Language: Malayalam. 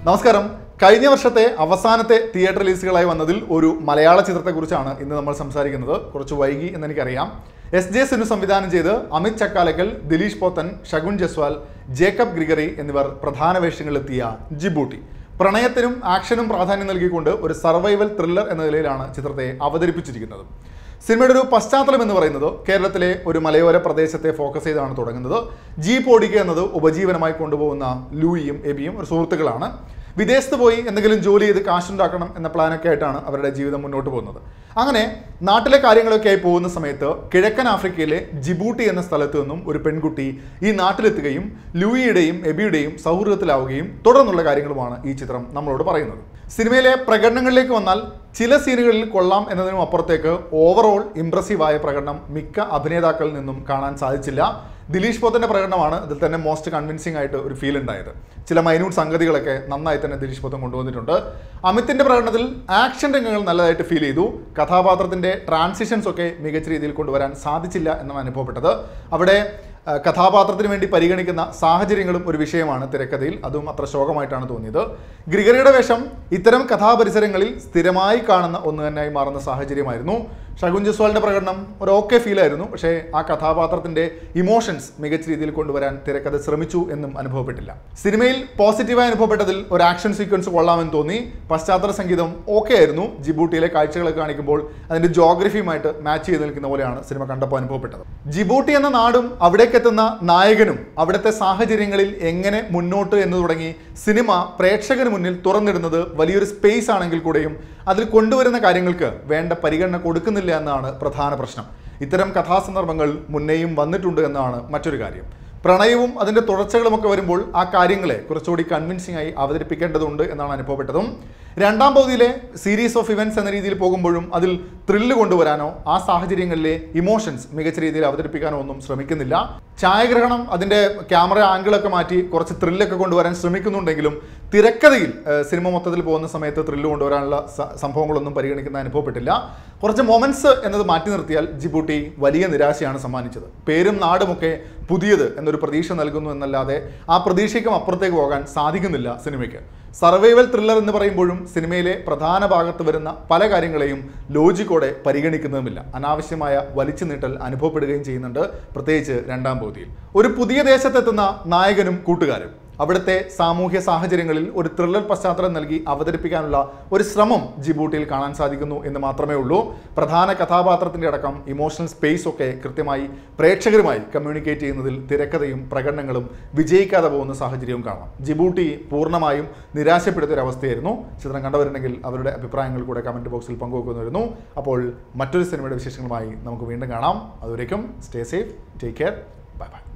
നമസ്കാരം കഴിഞ്ഞ വർഷത്തെ അവസാനത്തെ തിയേറ്റർ റിലീസുകളായി വന്നതിൽ ഒരു മലയാള ചിത്രത്തെക്കുറിച്ചാണ് ഇന്ന് നമ്മൾ സംസാരിക്കുന്നത് കുറച്ച് വൈകി എന്ന് എനിക്കറിയാം എസ് ജെ സിനു സംവിധാനം ചെയ്ത് അമിത് ചക്കാലക്കൽ ദിലീഷ് പോത്തൻ ഷഗുൻ ജസ്വാൽ ജേക്കബ് ഗ്രിഗറി എന്നിവർ പ്രധാന വേഷങ്ങളിലെത്തിയ ജിബൂട്ടി പ്രണയത്തിനും ആക്ഷനും പ്രാധാന്യം നൽകിക്കൊണ്ട് ഒരു സർവൈവൽ ത്രില്ലർ എന്ന നിലയിലാണ് ചിത്രത്തെ അവതരിപ്പിച്ചിരിക്കുന്നത് സിനിമയുടെ ഒരു പശ്ചാത്തലം എന്ന് പറയുന്നത് കേരളത്തിലെ ഒരു മലയോര പ്രദേശത്തെ ഫോക്കസ് ചെയ്താണ് തുടങ്ങുന്നത് ജീപ്പ് ഓടിക്കുക എന്നത് ഉപജീവനമായി കൊണ്ടുപോകുന്ന ലൂയിയും എബിയും ഒരു സുഹൃത്തുക്കളാണ് വിദേശത്ത് പോയി എന്തെങ്കിലും ജോലി ചെയ്ത് കാശുണ്ടാക്കണം എന്ന പ്ലാനൊക്കെ ആയിട്ടാണ് അവരുടെ ജീവിതം മുന്നോട്ട് പോകുന്നത് അങ്ങനെ നാട്ടിലെ കാര്യങ്ങളൊക്കെ ആയി പോകുന്ന സമയത്ത് കിഴക്കൻ ആഫ്രിക്കയിലെ ജിബൂട്ടി എന്ന സ്ഥലത്ത് നിന്നും ഒരു പെൺകുട്ടി ഈ നാട്ടിലെത്തുകയും ലൂയിയുടെയും എബിയുടെയും സൗഹൃദത്തിലാവുകയും തുടർന്നുള്ള കാര്യങ്ങളുമാണ് ഈ ചിത്രം നമ്മളോട് പറയുന്നത് സിനിമയിലെ പ്രകടനങ്ങളിലേക്ക് വന്നാൽ ചില സീനുകളിൽ കൊള്ളാം എന്നതിനും അപ്പുറത്തേക്ക് ഓവറോൾ ഇംപ്രസീവായ പ്രകടനം മിക്ക അഭിനേതാക്കളിൽ നിന്നും കാണാൻ സാധിച്ചില്ല ദിലീഷ് പോത്തന്റെ പ്രകടനമാണ് ഇതിൽ തന്നെ മോസ്റ്റ് കൺവിൻസിംഗ് ആയിട്ട് ഒരു ഫീൽ ഉണ്ടായത് ചില മൈന്യൂട്ട് സംഗതികളൊക്കെ നന്നായി തന്നെ ദിലീഷ് പോത്തൻ കൊണ്ടുവന്നിട്ടുണ്ട് അമിത്തിന്റെ പ്രകടനത്തിൽ ആക്ഷൻ രംഗങ്ങൾ നല്ലതായിട്ട് ഫീൽ ചെയ്തു കഥാപാത്രത്തിന്റെ ട്രാൻസിഷൻസ് ഒക്കെ മികച്ച രീതിയിൽ കൊണ്ടുവരാൻ സാധിച്ചില്ല എന്നാണ് അനുഭവപ്പെട്ടത് അവിടെ ആ, കഥാപാത്രത്തിന് വേണ്ടി പരിഗണിക്കുന്ന സാഹചര്യങ്ങളും ഒരു വിഷയമാണ് തിരക്കഥയിൽ അതും അത്ര ശോകമായിട്ടാണ് തോന്നിയത് ഗ്രിഗറിയുടെ വേഷം ഇത്തരം കഥാപരിസരങ്ങളിൽ സ്ഥിരമായി കാണുന്ന ഒന്ന് തന്നെയായി മാറുന്ന സാഹചര്യമായിരുന്നു ഷഗുൻ ജസ്വാലിന്റെ പ്രകടനം ഒരു ഓക്കെ ഫീൽ ആയിരുന്നു പക്ഷേ ആ കഥാപാത്രത്തിന്റെ ഇമോഷൻസ് മികച്ച രീതിയിൽ കൊണ്ടുവരാൻ തിരക്കഥ ശ്രമിച്ചു എന്നും അനുഭവപ്പെട്ടില്ല സിനിമയിൽ പോസിറ്റീവായി അനുഭവപ്പെട്ടതിൽ ഒരു ആക്ഷൻ സീക്വൻസ് കൊള്ളാമെന്ന് തോന്നി പശ്ചാത്തല സംഗീതം ഓക്കെ ആയിരുന്നു ജിബൂട്ടിയിലെ കാഴ്ചകളൊക്കെ കാണിക്കുമ്പോൾ അതിന്റെ ജോഗ്രഫിയുമായിട്ട് മാച്ച് ചെയ്ത് നിൽക്കുന്ന പോലെയാണ് സിനിമ കണ്ടപ്പോൾ അനുഭവപ്പെട്ടത് ജിബൂട്ടി എന്ന നാടും അവിടേക്കെത്തുന്ന നായകനും അവിടുത്തെ സാഹചര്യങ്ങളിൽ എങ്ങനെ മുന്നോട്ട് എന്ന് തുടങ്ങി സിനിമ പ്രേക്ഷകന് മുന്നിൽ തുറന്നിടുന്നത് വലിയൊരു സ്പേസ് ആണെങ്കിൽ കൂടെയും അതിൽ കൊണ്ടുവരുന്ന കാര്യങ്ങൾക്ക് വേണ്ട പരിഗണന കൊടുക്കുന്നില്ല എന്നാണ് പ്രധാന പ്രശ്നം ഇത്തരം കഥാസന്ദർഭങ്ങൾ മുന്നേയും വന്നിട്ടുണ്ട് എന്നാണ് മറ്റൊരു കാര്യം പ്രണയവും അതിൻ്റെ തുടർച്ചകളുമൊക്കെ വരുമ്പോൾ ആ കാര്യങ്ങളെ കുറച്ചുകൂടി കൺവിൻസിംഗ് ആയി അവതരിപ്പിക്കേണ്ടതുണ്ട് എന്നാണ് അനുഭവപ്പെട്ടതും രണ്ടാം പകുതിയിലെ സീരീസ് ഓഫ് ഇവൻറ്റ്സ് എന്ന രീതിയിൽ പോകുമ്പോഴും അതിൽ ത്രില്ല് കൊണ്ടുവരാനോ ആ സാഹചര്യങ്ങളിലെ ഇമോഷൻസ് മികച്ച രീതിയിൽ അവതരിപ്പിക്കാനോ ഒന്നും ശ്രമിക്കുന്നില്ല ഛായാഗ്രഹണം അതിൻ്റെ ക്യാമറ ആംഗിളൊക്കെ മാറ്റി കുറച്ച് ത്രില്ലൊക്കെ കൊണ്ടുവരാൻ ശ്രമിക്കുന്നുണ്ടെങ്കിലും തിരക്കഥയിൽ ഏഹ്, സിനിമ മൊത്തത്തിൽ പോകുന്ന സമയത്ത് ത്രില്ല് കൊണ്ടുവരാനുള്ള സ- സംഭവങ്ങളൊന്നും പരിഗണിക്കുന്ന അനുഭവപ്പെട്ടില്ല കുറച്ച് മൊമെന്റ്സ് എന്നത് മാറ്റി നിർത്തിയാൽ ജിബൂട്ടി വലിയ നിരാശയാണ് സമ്മാനിച്ചത് പേരും നാടുമൊക്കെ പുതിയത് എന്നൊരു പ്രതീക്ഷ നൽകുന്നു എന്നല്ലാതെ ആ പ്രതീക്ഷയ്ക്കും അപ്പുറത്തേക്ക് പോകാൻ സാധിക്കുന്നില്ല സിനിമയ്ക്ക് സർവൈവൽ ത്രില്ലർ എന്ന് പറയുമ്പോഴും സിനിമയിലെ പ്രധാന ഭാഗത്ത് വരുന്ന പല കാര്യങ്ങളെയും ലോജിക്കോടെ പരിഗണിക്കുന്നതുമില്ല അനാവശ്യമായ വലിച്ചു നീട്ടൽ അനുഭവപ്പെടുകയും ചെയ്യുന്നുണ്ട് പ്രത്യേകിച്ച് രണ്ടാം പകുതിയിൽ ഒരു പുതിയ ദേശത്തെത്തുന്ന നായകനും കൂട്ടുകാരും അവിടുത്തെ സാമൂഹ്യ സാഹചര്യങ്ങളിൽ ഒരു ത്രില്ലർ പശ്ചാത്തലം നൽകി അവതരിപ്പിക്കാനുള്ള ഒരു ശ്രമം ജിബൂട്ടിയിൽ കാണാൻ സാധിക്കുന്നു എന്ന് മാത്രമേ ഉള്ളൂ പ്രധാന കഥാപാത്രത്തിൻ്റെ അടക്കം ഇമോഷണൽ സ്പേസ് ഒക്കെ കൃത്യമായി പ്രേക്ഷകരുമായി കമ്മ്യൂണിക്കേറ്റ് ചെയ്യുന്നതിൽ തിരക്കഥയും പ്രകടനങ്ങളും വിജയിക്കാതെ പോകുന്ന സാഹചര്യവും കാണാം ജിബൂട്ടി പൂർണ്ണമായും നിരാശപ്പെടുത്തിയ ഒരു അവസ്ഥയായിരുന്നു ചിത്രം കണ്ടവരുണ്ടെങ്കിൽ അവരുടെ അഭിപ്രായങ്ങൾ കൂടെ കമൻറ്റ് ബോക്സിൽ പങ്കുവെക്കുന്നുവരുന്നു അപ്പോൾ മറ്റൊരു സിനിമയുടെ വിശേഷങ്ങളുമായി നമുക്ക് വീണ്ടും കാണാം അതുവരേക്കും stay safe take care bye by